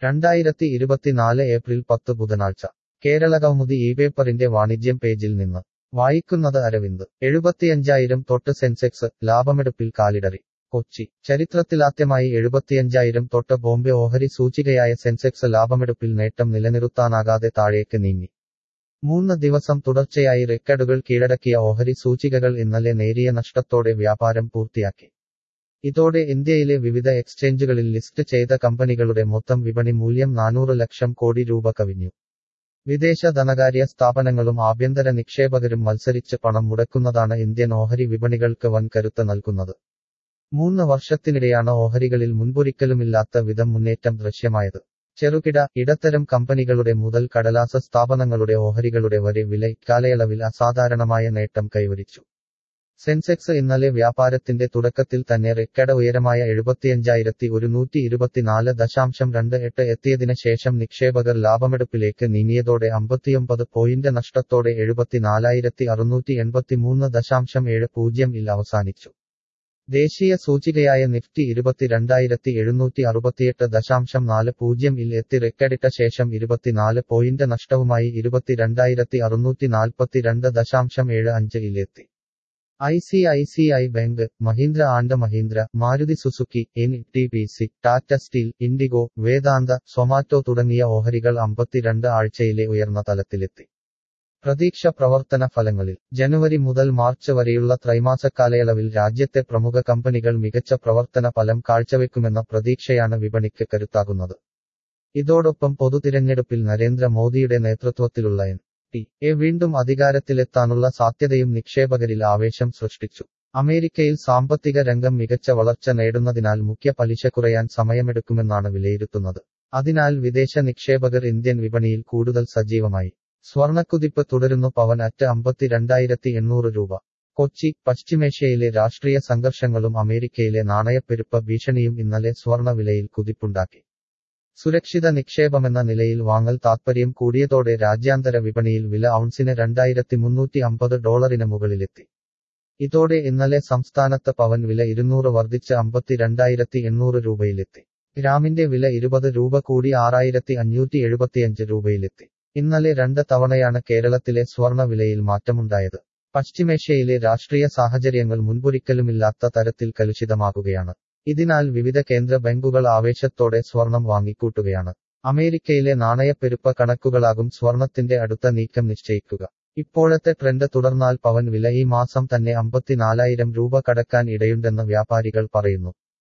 രണ്ടായിരത്തി ഇരുപത്തിനാല് ഏപ്രിൽ പത്ത് ബുധനാഴ്ച കേരള കൗമുദി ഈ പേപ്പറിന്റെ വാണിജ്യം പേജിൽ നിന്ന് വായിക്കുന്നത് അരവിന്ദ് എഴുപത്തിയഞ്ചായിരം തൊട്ട് സെൻസെക്സ് ലാഭമെടുപ്പിൽ കാലിടറി കൊച്ചി ചരിത്രത്തിലാദ്യമായി എഴുപത്തിയഞ്ചായിരം തൊട്ട് ബോംബെ ഓഹരി സൂചികയായ സെൻസെക്സ് ലാഭമെടുപ്പിൽ നേട്ടം നിലനിർത്താനാകാതെ താഴേക്ക് നീങ്ങി മൂന്ന് ദിവസം തുടർച്ചയായി റെക്കർഡുകൾ കീഴടക്കിയ ഓഹരി സൂചികകൾ ഇന്നലെ നേരിയ നഷ്ടത്തോടെ വ്യാപാരം പൂർത്തിയാക്കി ഇതോടെ ഇന്ത്യയിലെ വിവിധ എക്സ്ചേഞ്ചുകളിൽ ലിസ്റ്റ് ചെയ്ത കമ്പനികളുടെ മൊത്തം വിപണി മൂല്യം നാനൂറ് ലക്ഷം കോടി രൂപ കവിഞ്ഞു വിദേശ ധനകാര്യ സ്ഥാപനങ്ങളും ആഭ്യന്തര നിക്ഷേപകരും മത്സരിച്ച് പണം മുടക്കുന്നതാണ് ഇന്ത്യൻ ഓഹരി വിപണികൾക്ക് വൻ കരുത്ത് നൽകുന്നത് മൂന്ന് വർഷത്തിനിടെയാണ് ഓഹരികളിൽ മുൻപൊരിക്കലുമില്ലാത്ത വിധം മുന്നേറ്റം ദൃശ്യമായത് ചെറുകിട ഇടത്തരം കമ്പനികളുടെ മുതൽ കടലാസ സ്ഥാപനങ്ങളുടെ ഓഹരികളുടെ വരെ വില ഇക്കാലയളവിൽ അസാധാരണമായ നേട്ടം കൈവരിച്ചു സെൻസെക്സ് ഇന്നലെ വ്യാപാരത്തിന്റെ തുടക്കത്തിൽ തന്നെ റെക്കർഡ് ഉയരമായ എഴുപത്തിയഞ്ചായിരത്തി ഒരുന്നൂറ്റി ഇരുപത്തിനാല് ദശാംശം രണ്ട് എട്ട് എത്തിയതിന് ശേഷം നിക്ഷേപകർ ലാഭമെടുപ്പിലേക്ക് നീങ്ങിയതോടെ അമ്പത്തിയൊമ്പത് പോയിന്റ് നഷ്ടത്തോടെ എഴുപത്തിനാലായിരത്തി അറുന്നൂറ്റി എൺപത്തിമൂന്ന് ദശാംശം ഏഴ് പൂജ്യം ഇൽ അവസാനിച്ചു ദേശീയ സൂചികയായ നിഫ്റ്റി ഇരുപത്തിരണ്ടായിരത്തി എഴുന്നൂറ്റി അറുപത്തിയെട്ട് ദശാംശം നാല് പൂജ്യം ഇൽ എത്തി റെക്കഡിട്ട ശേഷം ഇരുപത്തിനാല് പോയിന്റ് നഷ്ടവുമായി ഇരുപത്തിരണ്ടായിരത്തി അറുന്നൂറ്റി നാൽപ്പത്തിരണ്ട് ദശാംശം ഏഴ് അഞ്ച് ഇലെത്തി I C I C I bank Mahindra and Mahindra Maruti Suzuki N T P C Tata steel IndiGo Vedanta Zomato തുടങ്ങിയ ഓഹരികൾ അമ്പത്തിരണ്ട് ആഴ്ചയിലെ ഉയർന്ന തലത്തിലെത്തി പ്രതീക്ഷ പ്രവർത്തന ഫലങ്ങളിൽ ജനുവരി മുതൽ മാർച്ച് വരെയുള്ള ത്രൈമാസക്കാലയളവിൽ രാജ്യത്തെ പ്രമുഖ കമ്പനികൾ മികച്ച പ്രവർത്തന ഫലം കാഴ്ചവെക്കുമെന്ന പ്രതീക്ഷയാണ് വിപണിക്ക് കരുത്താകുന്നത് ഇതോടൊപ്പം പൊതുതിരഞ്ഞെടുപ്പിൽ നരേന്ദ്രമോദിയുടെ നേതൃത്വത്തിലുള്ള എൻ ടി എ വീണ്ടും അധികാരത്തിലെത്താനുള്ള സാധ്യതയും നിക്ഷേപകരിൽ ആവേശം സൃഷ്ടിച്ചു അമേരിക്കയിൽ സാമ്പത്തിക രംഗം മികച്ച വളർച്ച നേടുന്നതിനാൽ മുഖ്യ പലിശ കുറയാൻ സമയമെടുക്കുമെന്നാണ് വിലയിരുത്തുന്നത് അതിനാൽ വിദേശ നിക്ഷേപകർ ഇന്ത്യൻ വിപണിയിൽ കൂടുതൽ സജീവമായി സ്വർണക്കുതിപ്പ് തുടരുന്നു പവൻ അറ്റ് അമ്പത്തിരണ്ടായിരത്തി എണ്ണൂറ് രൂപ കൊച്ചി പശ്ചിമേഷ്യയിലെ രാഷ്ട്രീയ സംഘർഷങ്ങളും അമേരിക്കയിലെ നാണയപ്പെരുപ്പ ഭീഷണിയും ഇന്നലെ സ്വർണ വിലയിൽ കുതിപ്പുണ്ടാക്കി സുരക്ഷിത നിക്ഷേപമെന്ന നിലയിൽ വാങ്ങൽ താത്പര്യം കൂടിയതോടെ രാജ്യാന്തര വിപണിയിൽ വില ഔൺസിന് രണ്ടായിരത്തി മുന്നൂറ്റി അമ്പത് ഡോളറിന് മുകളിലെത്തി ഇതോടെ ഇന്നലെ സംസ്ഥാനത്ത് പവൻ വില ഇരുന്നൂറ് വർദ്ധിച്ച് അമ്പത്തിരണ്ടായിരത്തി എണ്ണൂറ് രൂപയിലെത്തി ഗ്രാമിന്റെ വില ഇരുപത് രൂപ കൂടി ആറായിരത്തി അഞ്ഞൂറ്റി എഴുപത്തിയഞ്ച് രൂപയിലെത്തി ഇന്നലെ രണ്ട് തവണയാണ് കേരളത്തിലെ സ്വർണ വിലയിൽ മാറ്റമുണ്ടായത് പശ്ചിമേഷ്യയിലെ രാഷ്ട്രീയ സാഹചര്യങ്ങൾ മുൻപൊരിക്കലുമില്ലാത്ത തരത്തിൽ കലുഷിതമാകുകയാണ് ഇതിനാൽ വിവിധ കേന്ദ്ര ബാങ്കുകൾ ആവേശത്തോടെ സ്വർണം വാങ്ങിക്കൂട്ടുകയാണ് അമേരിക്കയിലെ നാണയപ്പെരുപ്പ കണക്കുകളാകും സ്വർണത്തിന്റെ അടുത്ത നീക്കം നിശ്ചയിക്കുക ഇപ്പോഴത്തെ ട്രെൻഡ് തുടർന്നാൽ പവൻ വില ഈ മാസം തന്നെ അമ്പത്തിനാലായിരം രൂപ കടക്കാൻ ഇടയുണ്ടെന്ന് വ്യാപാരികൾ പറയുന്നു